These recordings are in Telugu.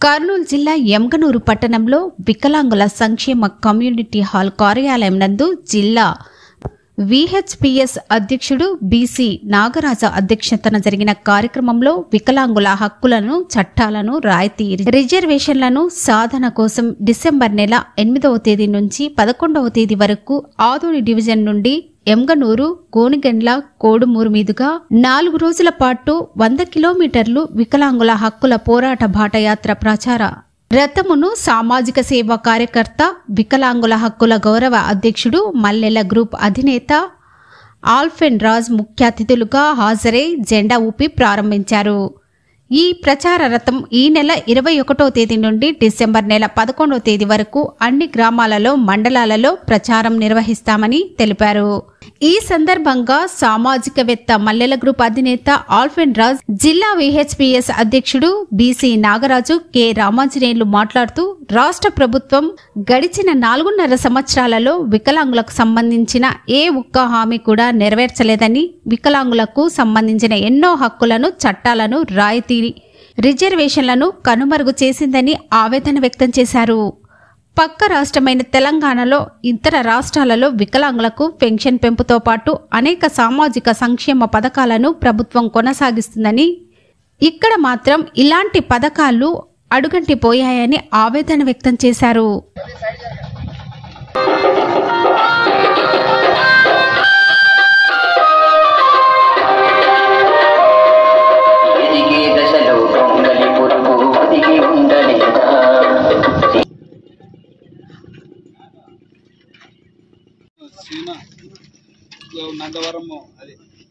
కర్నూలు జిల్లా ఎమ్గనూరు పట్టణంలో వికలాంగుల సంక్షేమ కమ్యూనిటీ హాల్ కార్యాలయం నందు జిల్లా విహెచ్పిఎస్ అధ్యక్షుడు బీసీ నాగరాజ అధ్యక్షతన జరిగిన కార్యక్రమంలో వికలాంగుల హక్కులను చట్టాలను రాయితీ రిజర్వేషన్లను సాధన కోసం డిసెంబర్ నెల ఎనిమిదవ తేదీ నుంచి పదకొండవ తేదీ వరకు ఆదోని డివిజన్ నుండి ఎమ్గనూరు గోనిగండ్ల కోడుమూరు మీదుగా నాలుగు రోజుల పాటు వంద కిలోమీటర్లు వికలాంగుల హక్కుల పోరాట బాటయాత్ర ప్రచార రథమును సామాజిక సేవా కార్యకర్త వికలాంగుల హక్కుల గౌరవ అధ్యక్షుడు మల్లెల గ్రూప్ అధినేత ఆల్ఫెన్ రాజ్ ముఖ్య అతిథులుగా హాజరై జెండా ఊపి ప్రారంభించారు ఈ ప్రచార రథం ఈ నెల ఇరవై ఒకటో తేదీ నుండి డిసెంబర్ నెల పదకొండవ తేదీ వరకు అన్ని గ్రామాలలో మండలాలలో ప్రచారం నిర్వహిస్తామని తెలిపారు ఈ సందర్భంగా సామాజికవేత్త మల్లెల గ్రూప్ అధినేత ఆల్ఫెన్ రాజ్ జిల్లా విహెచ్పిఎస్ అధ్యక్షుడు బీసీ నాగరాజు కె రామాంజనేయులు మాట్లాడుతూ రాష్ట్ర ప్రభుత్వం గడిచిన నాలుగున్నర సంవత్సరాలలో వికలాంగులకు సంబంధించిన ఏ ఒక్క హామీ కూడా నెరవేర్చలేదని వికలాంగులకు సంబంధించిన ఎన్నో హక్కులను చట్టాలను రాయితీ రిజర్వేషన్లను కనుమరుగు చేసిందని ఆవేదన వ్యక్తం చేశారు పక్క రాష్ట్రమైన తెలంగాణలో ఇతర రాష్ట్రాలలో వికలాంగులకు పెన్షన్ పెంపుతో పాటు అనేక సామాజిక సంక్షేమ పథకాలను ప్రభుత్వం కొనసాగిస్తుందని ఇక్కడ మాత్రం ఇలాంటి పథకాలు అడుగంటిపోయాయని ఆవేదన వ్యక్తం చేశారు ఎదిగే దశలో గొంగలి పురుగు ఒదిగి ఉండలేదా సీమ నందవరం అది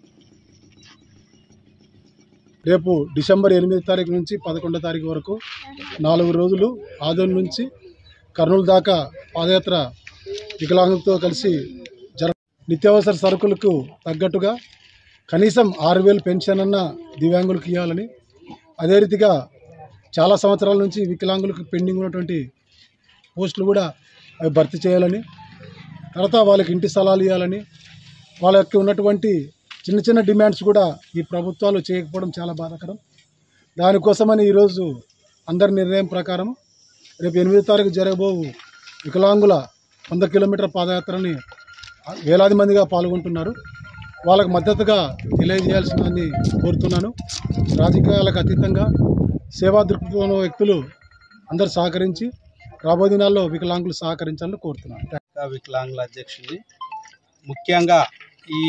రేపు డిసెంబర్ ఎనిమిది తారీఖు నుంచి పదకొండో తారీఖు వరకు నాలుగు రోజులు ఆదోని నుంచి కర్నూలు దాకా పాదయాత్ర వికలాంగులతో కలిసి జర నిత్యావసర సరుకులకు తగ్గట్టుగా కనీసం ఆరు వేలు పెన్షన్ అన్న దివ్యాంగులకు ఇవ్వాలని అదే రీతిగా చాలా సంవత్సరాల నుంచి వికలాంగులకు పెండింగ్ ఉన్నటువంటి పోస్టులు కూడా అవి భర్తీ చేయాలని తర్వాత వాళ్ళకి ఇంటి స్థలాలు ఇవ్వాలని వాళ్ళకి ఉన్నటువంటి చిన్న చిన్న డిమాండ్స్ కూడా ఈ ప్రభుత్వాలు చేయకపోవడం చాలా బాధాకరం దానికోసమని ఈరోజు అందరి నిర్ణయం ప్రకారం రేపు ఎనిమిదో తారీఖు జరగబో వికలాంగుల వంద కిలోమీటర్ పాదయాత్రని వేలాది మందిగా పాల్గొంటున్నారు వాళ్ళకు మద్దతుగా తెలియజేయాల్సిందని కోరుతున్నాను రాజకీయాలకు అతీతంగా సేవా దృక్పథం ఉన్న వ్యక్తులు అందరు సహకరించి రాబోయే దినాల్లో వికలాంగులు సహకరించాలని కోరుతున్నాను ఇంకా వికలాంగుల అధ్యక్షుడిని ముఖ్యంగా ఈ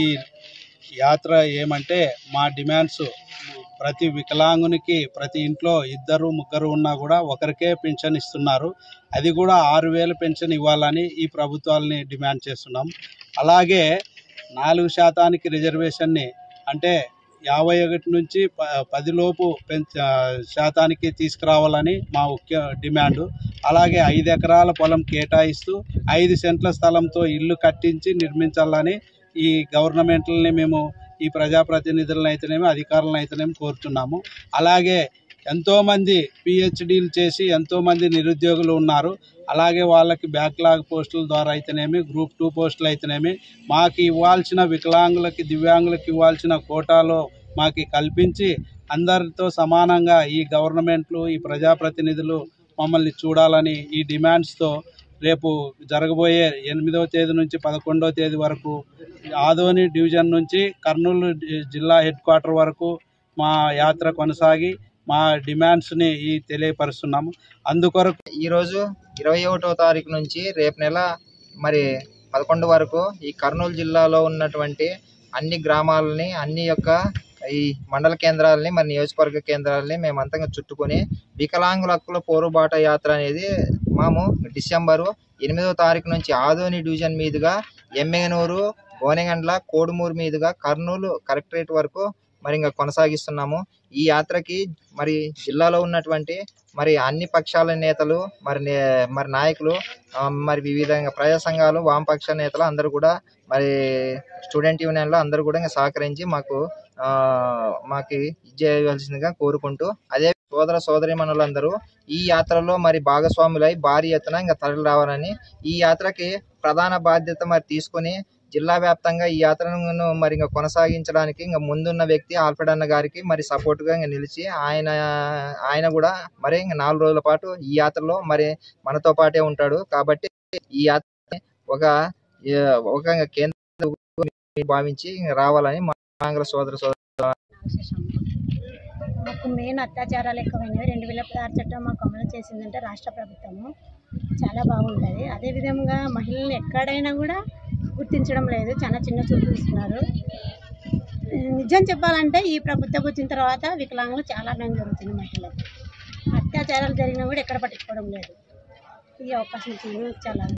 యాత్ర ఏమంటే మా డిమాండ్స్ ప్రతి వికలాంగునికి ప్రతి ఇంట్లో ఇద్దరు ముగ్గురు ఉన్నా కూడా ఒకరికే పెన్షన్ ఇస్తున్నారు అది కూడా ఆరు వేలు పెన్షన్ ఇవ్వాలని ఈ ప్రభుత్వాలని డిమాండ్ చేస్తున్నాం అలాగే నాలుగు శాతానికి రిజర్వేషన్ని అంటే యాభై ఒకటి నుంచి ప పదిలోపు పెంచ శాతానికి తీసుకురావాలని మా ముఖ్య డిమాండు అలాగే ఐదు ఎకరాల పొలం కేటాయిస్తూ ఐదు సెంట్ల స్థలంతో ఇల్లు కట్టించి నిర్మించాలని ఈ గవర్నమెంట్లని మేము ఈ ప్రజాప్రతినిధులను అయితేనేమి అధికారులను అయితేనేమి కోరుతున్నాము అలాగే ఎంతోమంది పిహెచ్డీలు చేసి ఎంతోమంది నిరుద్యోగులు ఉన్నారు అలాగే వాళ్ళకి బ్యాక్లాగ్ పోస్టుల ద్వారా అయితేనేమి గ్రూప్ టూ పోస్టులు అయితేనేమి మాకు ఇవ్వాల్సిన వికలాంగులకి దివ్యాంగులకి ఇవ్వాల్సిన కోటాలో మాకు కల్పించి అందరితో సమానంగా ఈ గవర్నమెంట్లు ఈ ప్రజాప్రతినిధులు మమ్మల్ని చూడాలని ఈ డిమాండ్స్తో రేపు జరగబోయే ఎనిమిదవ తేదీ నుంచి పదకొండవ తేదీ వరకు ఆదోని డివిజన్ నుంచి కర్నూలు జి- జిల్లా హెడ్ క్వార్టర్ వరకు మా యాత్ర కొనసాగి మా డిమాండ్స్ని ఈ తెలియపరుస్తున్నాము అందుకొరకు ఈరోజు ఇరవై ఒకటో తారీఖు నుంచి రేపు నెల మరి పదకొండు వరకు ఈ కర్నూలు జిల్లాలో ఉన్నటువంటి అన్ని గ్రామాలని అన్ని యొక్క ఈ మండల కేంద్రాలని మరి నియోజకవర్గ కేంద్రాలని మేమంతా చుట్టుకొని వికలాంగుల హక్కుల పోరుబాట యాత్ర అనేది మేము డిసెంబరు ఎనిమిదో తారీఖు నుంచి ఆదోని డివిజన్ మీదుగా ఎమ్మెగనూరు గోనెగండ్ల కోడుమూరు మీదుగా కర్నూలు కలెక్టరేట్ వరకు మరి ఇంకా కొనసాగిస్తున్నాము ఈ యాత్రకి మరి జిల్లాలో ఉన్నటువంటి మరి అన్ని పక్షాల నేతలు మరి నే- మరి నాయకులు ఆ, మరి వివిధంగా ప్రజా సంఘాలు వామపక్ష నేతలు అందరూ కూడా మరి స్టూడెంట్ యూనియన్లో అందరూ కూడా ఇంకా సహకరించి మాకు ఆ, మాకు ఇచ్చేయవలసిందిగా కోరుకుంటూ అదే సోదర సోదరిమణులందరూ ఈ యాత్రలో మరి భాగస్వాములై భారీ ఎత్తున ఇంకా తరలి రావాలని ఈ యాత్రకి ప్రధాన బాధ్యత మరి తీసుకొని జిల్లా వ్యాప్తంగా ఈ యాత్రను మరి ఇంకా కొనసాగించడానికి ఇంకా ముందున్న వ్యక్తి ఆల్ఫ్రెడ్ అన్న గారికి మరి సపోర్ట్గా ఇంకా నిలిచి ఆయన ఆయన కూడా మరి ఇంకా నాలుగు రోజుల పాటు ఈ యాత్రలో మరి మనతో పాటే ఉంటాడు కాబట్టి ఈ యాత్ర ఒక ఏ- ఒక కేంద్ర భావించి ఇంకా రావాలని మా ఆంగ్ల సోదర సోదరు మాకు మెయిన్ అత్యాచారాలు ఎక్కువైనవి రెండు వేల పదహారు చట్టం మాకు అమలు చేసిందంటే రాష్ట్ర ప్రభుత్వము చాలా బాగుంటుంది అదేవిధంగా మహిళల్ని ఎక్కడైనా కూడా గుర్తించడం లేదు చాలా చిన్న చూపు చూస్తున్నారు నిజం చెప్పాలంటే ఈ ప్రభుత్వం వచ్చిన తర్వాత వికలాంగులు చాలా న్యాయం జరుగుతుంది మహిళలకు అత్యాచారాలు జరిగినా కూడా ఎక్కడ పట్టించుకోవడం లేదు ఈ అవకాశం ఇచ్చింది చాలా